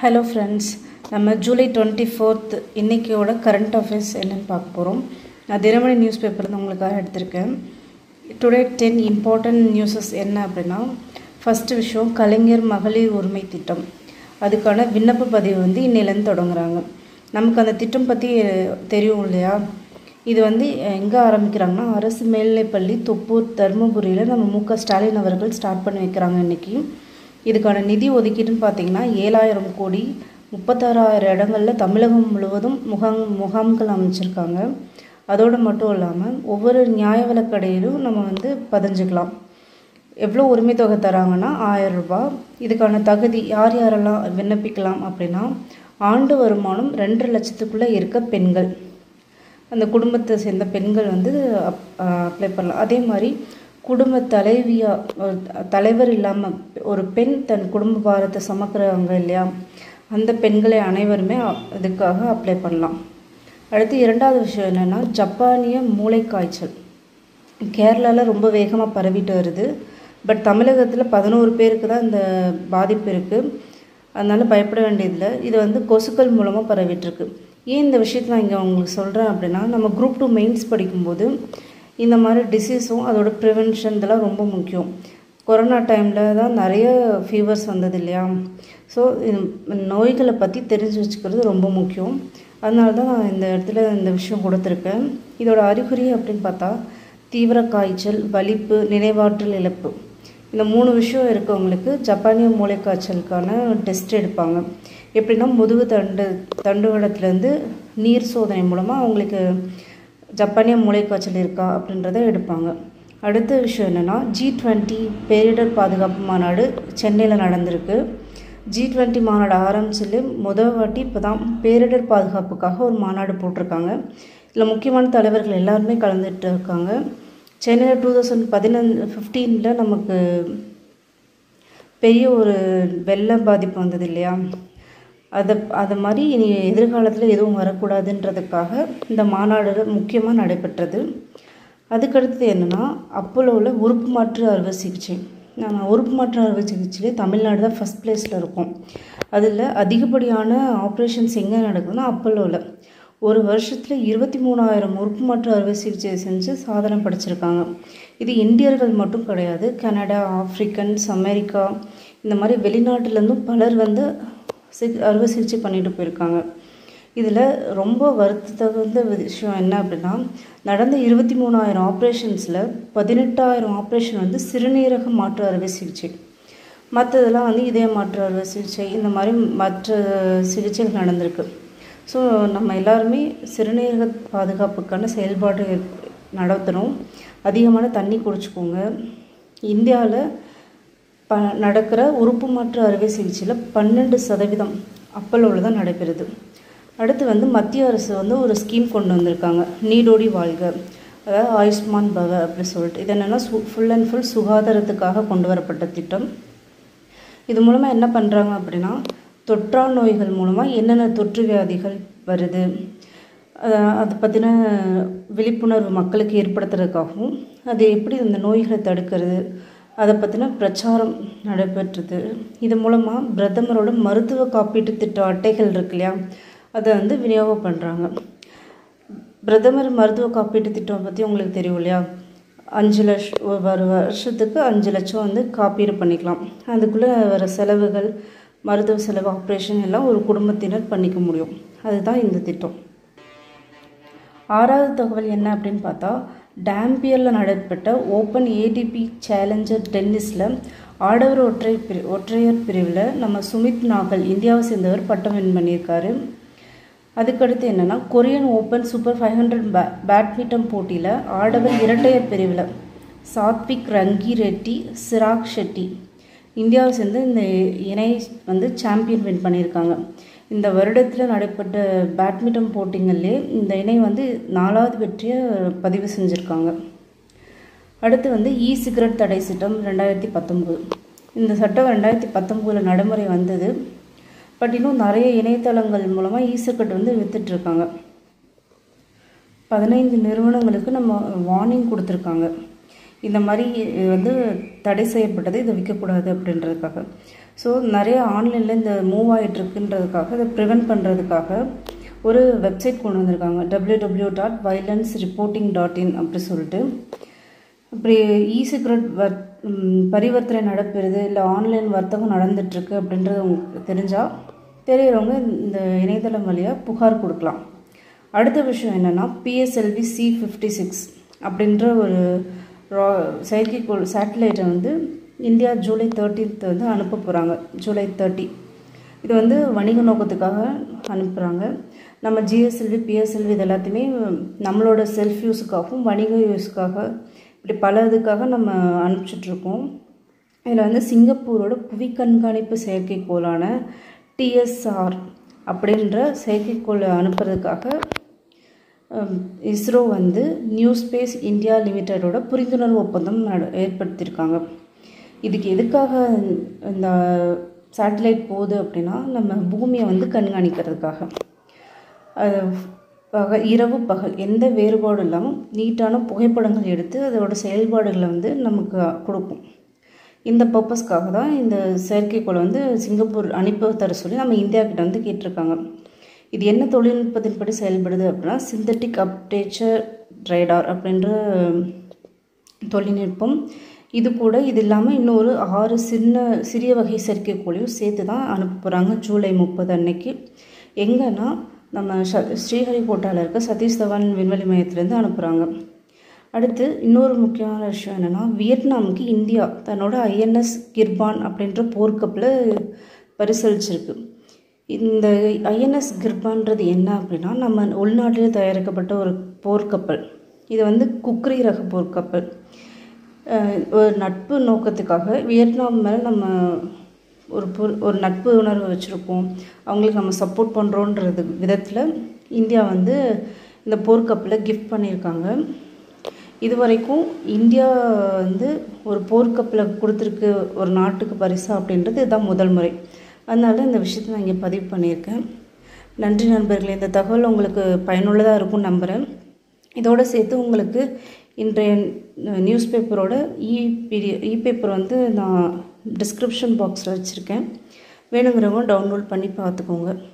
hello friends நம்ம July twenty fourth இன்றைக்கியோட current affairs என்னென்னு பார்க்க போகிறோம் நான் தினமணி நியூஸ் பேப்பர் தான் உங்களுக்காக எடுத்திருக்கேன் டுடே டென் இம்பார்ட்டன்ட் நியூஸஸ் என்ன அப்படின்னா ஃபஸ்ட்டு விஷயம் கலைஞர் மகளிர் உரிமை திட்டம் அதுக்கான விண்ணப்ப பதிவு வந்து இன்னிலேருந்து தொடங்குறாங்க நமக்கு அந்த திட்டம் பற்றி தெரியும் இல்லையா இது வந்து எங்கே ஆரம்பிக்கிறாங்கன்னா அரசு மேல்நிலைப்பள்ளி தொப்பூர் தருமபுரியில் நம்ம மு க ஸ்டாலின் அவர்கள் ஸ்டார்ட் பண்ணி வைக்கிறாங்க இன்றைக்கி இதுக்கான நிதி ஒதுக்கீடுன்னு பார்த்தீங்கன்னா ஏழாயிரம் கோடி முப்பத்தாறாயிரம் இடங்களில் தமிழகம் முழுவதும் முகாம் முகாம்கள் அமைச்சிருக்காங்க அதோடு மட்டும் இல்லாமல் ஒவ்வொரு நியாய விலைக்கடையிலும் நம்ம வந்து பதிஞ்சுக்கலாம் எவ்வளோ உரிமை தொகை தராங்கன்னா ஆயிரம் ரூபாய் இதுக்கான தகுதி யார் யாரெல்லாம் விண்ணப்பிக்கலாம் அப்படின்னா ஆண்டு வருமானம் ரெண்டரை லட்சத்துக்குள்ளே இருக்க பெண்கள் அந்த குடும்பத்தை சேர்ந்த பெண்கள் வந்து அப் அப்ளை பண்ணலாம் அதே மாதிரி குடும்ப தலைவியாக தலைவர் இல்லாமல் ஒரு பெண் தன் குடும்ப பாரத்தை சுமக்கிறவங்க இல்லையா அந்த பெண்களை அனைவருமே இதுக்காக அப்ளை பண்ணலாம் அடுத்து இரண்டாவது விஷயம் என்னென்னா ஜப்பானிய மூளைக்காய்ச்சல் கேரளாவில் ரொம்ப வேகமாக பரவிட்டு வருது பட் தமிழகத்தில் பதினோரு பேருக்கு தான் இந்த பாதிப்பு இருக்குது அதனால் பயப்பட வேண்டியதில்லை இது வந்து கொசுக்கள் மூலமாக பரவிட்டுருக்கு ஏன் இந்த விஷயத்தை நான் இங்கே உங்களுக்கு சொல்கிறேன் அப்படின்னா நம்ம குரூப் டூ மெயின்ஸ் படிக்கும்போது இந்த மாதிரி டிசீஸும் அதோட ப்ரிவென்ஷன் இதெல்லாம் ரொம்ப முக்கியம் கொரோனா டைமில் தான் நிறைய ஃபீவர்ஸ் வந்தது இல்லையா ஸோ நோய்களை பற்றி தெரிஞ்சு வச்சுக்கிறது ரொம்ப முக்கியம் அதனால தான் நான் இந்த இடத்துல இந்த விஷயம் கொடுத்துருக்கேன் இதோட அறிகுறி அப்படின்னு பார்த்தா தீவிர காய்ச்சல் வலிப்பு நினைவாற்றல் இழப்பு இந்த மூணு விஷயம் இருக்கவங்களுக்கு ஜப்பானிய மூளைக்காய்ச்சலுக்கான டெஸ்ட் எடுப்பாங்க எப்படின்னா முதுகு தண்டு தண்டுவடத்துலேருந்து நீர் சோதனை மூலமாக அவங்களுக்கு ஜப்பானிய மூளைக்காய்ச்சல் இருக்கா அப்படின்றத எடுப்பாங்க அடுத்த விஷயம் என்னென்னா ஜி டுவெண்ட்டி பேரிடர் பாதுகாப்பு மாநாடு சென்னையில் நடந்திருக்கு ஜி டுவெண்ட்டி மாநாடு ஆரம்பிச்சிலே முதல் வாட்டி இப்போ தான் பேரிடர் பாதுகாப்புக்காக ஒரு மாநாடு போட்டிருக்காங்க இதில் முக்கியமான தலைவர்கள் எல்லாருமே கலந்துட்டு இருக்காங்க சென்னையில் டூ தௌசண்ட் பதினஞ்சு ஃபிஃப்டீனில் நமக்கு பெரிய ஒரு வெள்ள பாதிப்பு வந்தது இல்லையா அதை அது மாதிரி இனி எதிர்காலத்தில் எதுவும் வரக்கூடாதுன்றதுக்காக இந்த மாநாடு முக்கியமாக நடைபெற்றது அதுக்கடுத்தது என்னென்னா அப்போலோவில் உறுப்பு மாற்று அறுவை சிகிச்சை நம்ம உறுப்பு மாற்று அறுவை சிகிச்சையிலே தமிழ்நாடு தான் ஃபஸ்ட் பிளேஸில் இருக்கும் அதில் அதிகப்படியான ஆப்ரேஷன்ஸ் எங்கே நடக்குதுன்னா அப்போலோவில் ஒரு வருஷத்தில் இருபத்தி மூணாயிரம் உறுப்பு மாற்று அறுவை சிகிச்சை செஞ்சு சாதனை படைச்சிருக்காங்க இது இந்தியர்கள் மட்டும் கிடையாது கனடா ஆப்ரிக்கன்ஸ் அமெரிக்கா இந்த மாதிரி வெளிநாட்டிலேருந்தும் பலர் வந்து சி அறுவை சிகிச்சை பண்ணிட்டு போயிருக்காங்க இதில் ரொம்ப வருத்தத்தகுந்த விஷயம் என்ன அப்படின்னா நடந்த இருபத்தி மூணாயிரம் ஆப்ரேஷன்ஸில் பதினெட்டாயிரம் ஆப்ரேஷன் வந்து சிறுநீரக மாற்று அறுவை சிகிச்சை மற்றதெல்லாம் வந்து இதய மாற்று அறுவை சிகிச்சை இந்த மாதிரி மற்ற சிகிச்சைகள் நடந்திருக்கு ஸோ நம்ம எல்லாருமே சிறுநீரக பாதுகாப்புக்கான செயல்பாடு நடத்தணும் அதிகமான தண்ணி குடிச்சுக்கோங்க இந்தியாவில் ப நடக்கிற உறுப்பு மாற்று அறுவை சிகிச்சையில் பன்னெண்டு சதவீதம் அப்பலோவில் தான் நடைபெறுது அடுத்து வந்து மத்திய அரசு வந்து ஒரு ஸ்கீம் கொண்டு வந்திருக்காங்க நீடோடி வாழ்க அதாவது ஆயுஷ்மான் பவ அப்படி சொல்லிட்டு இது என்னென்னா சு ஃபுல் அண்ட் ஃபுல் சுகாதாரத்துக்காக கொண்டு வரப்பட்ட திட்டம் இது மூலமாக என்ன பண்ணுறாங்க அப்படின்னா தொற்றா நோய்கள் மூலமாக என்னென்ன தொற்று வியாதிகள் வருது அதை பற்றின விழிப்புணர்வு மக்களுக்கு ஏற்படுத்துறதுக்காகவும் அது எப்படி இந்த நோய்களை தடுக்கிறது அதை பற்றின பிரச்சாரம் நடைபெற்றது இது மூலமாக பிரதமரோட மருத்துவ காப்பீட்டு திட்ட அட்டைகள் இருக்கு இல்லையா அதை வந்து விநியோகம் பண்ணுறாங்க பிரதமர் மருத்துவ காப்பீட்டு திட்டம் பற்றி உங்களுக்கு தெரியும் இல்லையா அஞ்சு லட்சம் ஒரு வருஷத்துக்கு அஞ்சு லட்சம் வந்து காப்பீடு பண்ணிக்கலாம் அதுக்குள்ளே வர செலவுகள் மருத்துவ செலவு ஆப்ரேஷன் எல்லாம் ஒரு குடும்பத்தினர் பண்ணிக்க முடியும் அதுதான் இந்த திட்டம் ஆறாவது தகவல் என்ன அப்படின்னு பார்த்தா டேம்பியரில் நடைபெற்ற ஓப்பன் ஏடிபி சேலஞ்சர் டென்னிஸில் ஆடவர் ஒற்றை பிரி ஒற்றையர் பிரிவில் நம்ம சுமித் நாகல் இந்தியாவை சேர்ந்தவர் பட்டம் வின் பண்ணியிருக்காரு அதுக்கடுத்து என்னென்னா Korean open super five hundred பே பேட்மிண்டன் போட்டியில் ஆடவர் இரட்டையர் பிரிவில் சாத்விக் ரங்கி ரெட்டி சிராக் ஷெட்டி இந்தியாவை சேர்ந்து இந்த இணை வந்து சாம்பியன் வின் பண்ணியிருக்காங்க இந்த வருடத்தில் நடைபெற்ற பேட்மிண்டன் போட்டிங்கள்லே இந்த இணை வந்து நாலாவது வெற்றியை பதிவு செஞ்சுருக்காங்க அடுத்து வந்து இ சிகரெட் தடை சட்டம் ரெண்டாயிரத்தி பத்தொம்போது இந்த சட்டம் ரெண்டாயிரத்தி பத்தொம்போதில் நடைமுறை வந்தது பட் இன்னும் நிறைய இணையதளங்கள் மூலமாக இ சிகரெட் வந்து விற்றுட்ருக்காங்க பதினைந்து நிறுவனங்களுக்கு நம்ம வார்னிங் கொடுத்துருக்காங்க இந்த மாதிரி இது வந்து தடை செய்யப்பட்டது இதை விற்கக்கூடாது அப்படின்றதுக்காக ஸோ நிறைய ஆன்லைனில் இந்த மூவ் ஆகிட்டுருக்குன்றதுக்காக இதை ப்ரிவெண்ட் பண்ணுறதுக்காக ஒரு வெப்சைட் கொண்டு வந்திருக்காங்க W W dot violence reporting dot in அப்படி சொல்லிட்டு இப்படி இ சிகரெட் வர் பரிவர்த்தனை நடப்பெறுது இல்லை ஆன்லைன் வர்த்தகம் நடந்துட்டுருக்கு அப்படின்றது உங்களுக்கு தெரிஞ்சால் தெரியறவங்க இந்த இணையதளம் வழியாக புகார் கொடுக்கலாம் அடுத்த விஷயம் என்னென்னா பிஎஸ்எல்வி சி ஃபிஃப்டி சிக்ஸ் அப்படின்ற ஒரு ரா செயற்கைக்கோள் சேட்டலைட்டை வந்து இந்தியா ஜூலை தேர்ட்டீன்த் வந்து அனுப்ப போகிறாங்க ஜூலை தேர்ட்டி இது வந்து வணிக நோக்கத்துக்காக அனுப்புகிறாங்க நம்ம ஜிஎஸ்எல்வி பிஎஸ்எல்வி இது எல்லாத்தையுமே நம்மளோட செல்ஃப் யூஸுக்காகவும் வணிக யூஸுக்காக இப்படி பல இதுக்காக நம்ம அனுப்பிச்சிட்ருக்கோம் இதில் வந்து சிங்கப்பூரோட புவி கண்காணிப்பு செயற்கைக்கோளான டிஎஸ்ஆர் அப்படின்ற செயற்கைக்கோளை அனுப்புறதுக்காக இஸ்ரோ வந்து நியூ ஸ்பேஸ் இந்தியா லிமிட்டடோட புரிந்துணர்வு ஒப்பந்தம் நட ஏற்படுத்தியிருக்காங்க இதுக்கு எதுக்காக இந்த சேட்டலைட் போகுது அப்படின்னா நம்ம பூமியை வந்து கண்காணிக்கிறதுக்காக பக இரவு பகல் எந்த வேறுபாடும் இல்லாமல் நீட்டான புகைப்படங்கள் எடுத்து அதோட செயல்பாடுகளை வந்து நமக்கு கொடுக்கும் இந்த பர்பஸ்க்காக தான் இந்த செயற்கைக்கோளை வந்து சிங்கப்பூர் அனுப்ப தர சொல்லி நம்ம இந்தியா கிட்ட வந்து கேட்டிருக்காங்க இது என்ன தொழில்நுட்பத்தின்படி செயல்படுது அப்படின்னா சிந்தட்டிக் அப்டேச்சர் ரைடார் அப்படின்ற தொழில்நுட்பம் இது கூட இது இல்லாமல் இன்னொரு ஆறு சின்ன சிறிய வகை செயற்கைக்கோளையும் சேர்த்து தான் அனுப்ப போகிறாங்க ஜூலை முப்பது அன்னைக்கு எங்கன்னா நம்ம ஷ ஸ்ரீஹரிகோட்டாவில் இருக்க சதீஷ் தவான் விண்வெளி மையத்துலேருந்து அனுப்புகிறாங்க அடுத்து இன்னொரு முக்கியமான விஷயம் என்னென்னா வியட்நாமுக்கு இந்தியா தன்னோட ஐஎன்எஸ் கிர்பான் அப்படின்ற போர்க்கப்பல் பரிசளிச்சிருக்கு இந்த ஐஎன்எஸ் கிர்பான்றது என்ன அப்படின்னா நம்ம உள்நாட்டிலே தயாரிக்கப்பட்ட ஒரு போர்க்கப்பல் இது வந்து குக்ரி ரக போர்க்கப்பல் ஒரு நட்பு நோக்கத்துக்காக வியட்நாம் மேலே நம்ம ஒரு பொ ஒரு நட்பு உணர்வு வச்சுருக்கோம் அவங்களுக்கு நம்ம சப்போர்ட் பண்ணுறோன்றது விதத்தில் இந்தியா வந்து இந்த போர்க்கப்பலை கிஃப்ட் பண்ணியிருக்காங்க இது வரைக்கும் இந்தியா வந்து ஒரு போர்க்கப்பலை கொடுத்துருக்கு ஒரு நாட்டுக்கு பரிசா அப்படின்றது இதுதான் முதல் முறை அதனால இந்த விஷயத்தை நான் இங்கே பதிவு பண்ணியிருக்கேன் நன்றி நண்பர்களே இந்த தகவல் உங்களுக்கு பயனுள்ளதாக இருக்கும்னு நம்புகிறேன் இதோடு சேர்த்து உங்களுக்கு இன்றைய நியூஸ் பேப்பரோட இ பீடி இ பேப்பர் வந்து நான் டிஸ்கிரிப்ஷன் பாக்ஸில் வச்சுருக்கேன் வேணுங்கிறவங்க டவுன்லோட் பண்ணி பார்த்துக்கோங்க